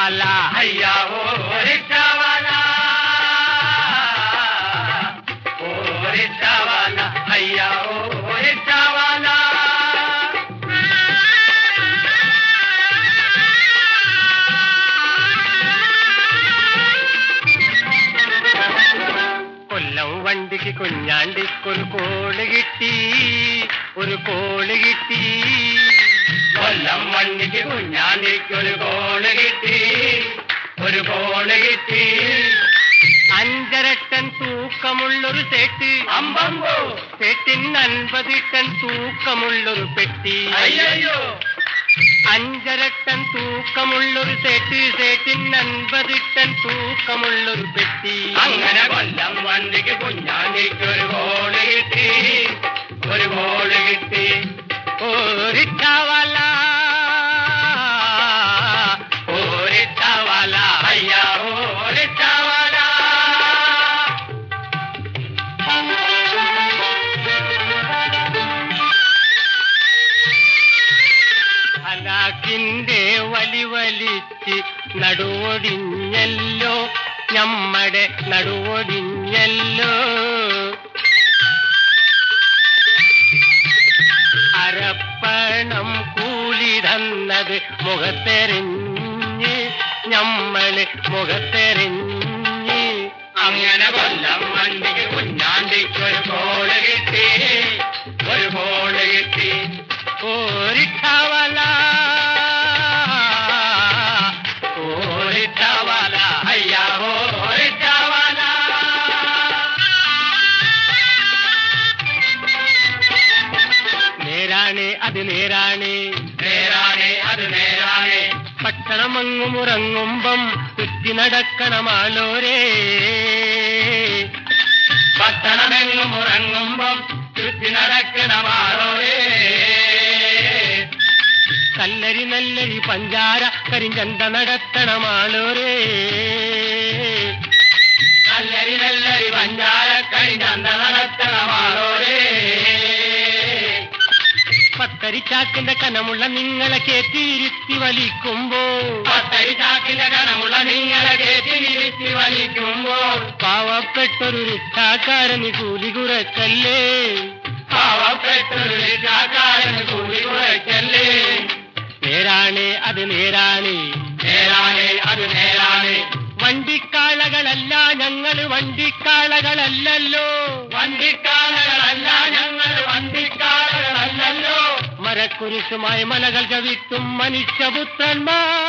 റിക്ഷാവാല അയ്യാ ഓ റിക്ഷാവാല ഓ റിക്ഷാവാല അയ്യാ ഓ റിക്ഷാവാല കൊല്ലം വണ്ടിക്ക് കുഞ്ഞാണ്ടിക്കൊരു കോള് കിട്ടി ഒരു കോള് കിട്ടി കൊല്ലം വണ്ടിക്ക് കുഞ്ഞാണ്ടിക്കൊരു കോള് കിട്ടി ഒരു കോള് കിട്ടി അഞ്ചര ടൺ തൂക്കമുള്ളൊരു സേട്ട് അമ്പമ്പോ സേട്ടിന് അൻപത് ടൺ തൂക്കമുള്ളൊരു പെട്ടി അയ്യോ അഞ്ചര ടൺ തൂക്കമുള്ളൊരു സേട്ട് സേട്ടിന് അൻപത് ടൺ തൂക്കമുള്ളൊരു പെട്ടി അങ്ങനെ കൊല്ലം വണ്ടിക്ക് കുഞ്ഞാണ്ടിക്കൊരു കോള് കിട്ടി ഒരു കോള് കിട്ടി ഓ റിക്ഷാവാല ഓ റിക്ഷാവാല അയ്യാ ഓ റിക്ഷാവാല ഹലാക്കിന്റെ വലി വലിച്ച് നടുവൊടിഞ്ഞല്ലോ നമ്മടെ നടുവൊടിഞ്ഞല്ലോ അരപ്പണം കൂലി തന്നത് മുഖത്തെറിഞ്ഞ് ഞമ്മള് മുഖത്തെറിഞ്ഞ് അങ്ങനെ കൊല്ലം വണ്ടിക്ക് കുഞ്ഞാണ്ടിക്കൊരു കോള് കിട്ടി ഒരു കോള് കിട്ടി ഓ റിക്ഷാവാല ഓ റിക്ഷാവാല അയ്യാ ഓ റിക്ഷാവാല നേരാണ് അത് നേരാണ് നേരാണ് അത് നേരാണ് പട്ടണമങ്ങും ഉറങ്ങുമ്പം ചുറ്റി നടക്കണമാലോരേ പട്ടണമെങ്ങും ഉറങ്ങുമ്പം ചുറ്റി നടക്കണമാറോരേ കല്ലരി നല്ലരി പഞ്ചാര കരിഞ്ചന്ത നടത്തണമാലോരേ നല്ലരി നല്ലരി പഞ്ചാര കഴിഞ്ഞന്ത നടത്തണമാറോരേ പത്തരിച്ചാക്കിന്റെ കനമുള്ള നിങ്ങളെ കേറ്റിയിരുത്തി വലിക്കുമ്പോ പത്തരി ചാക്കിന്റെ കണമുള്ള നിങ്ങളെ കയറ്റി വിരിച്ച് വലിക്കുമ്പോൾ പാവപ്പെട്ടൊരു റിക്ഷാക്കാരന് കൂലി കുറച്ചല്ലേ പാവപ്പെട്ടൊരു റിക്ഷാക്കാരന് കൂലി കുറയ്ക്കല്ലേ നേരാണ് അത് നേരാണ് നേരാണ് അത് നേരാണ് വണ്ടിക്കാളകളല്ല ഞങ്ങള് വണ്ടിക്കാളകളല്ലല്ലോ വണ്ടിക്കാലകളല്ല ഞങ്ങൾ വണ്ടിക്കാലകളല്ലല്ലോ മരക്കുരിശുമായി മലകൾ ചവിട്ടും മനുഷ്യപുത്രന്മാർ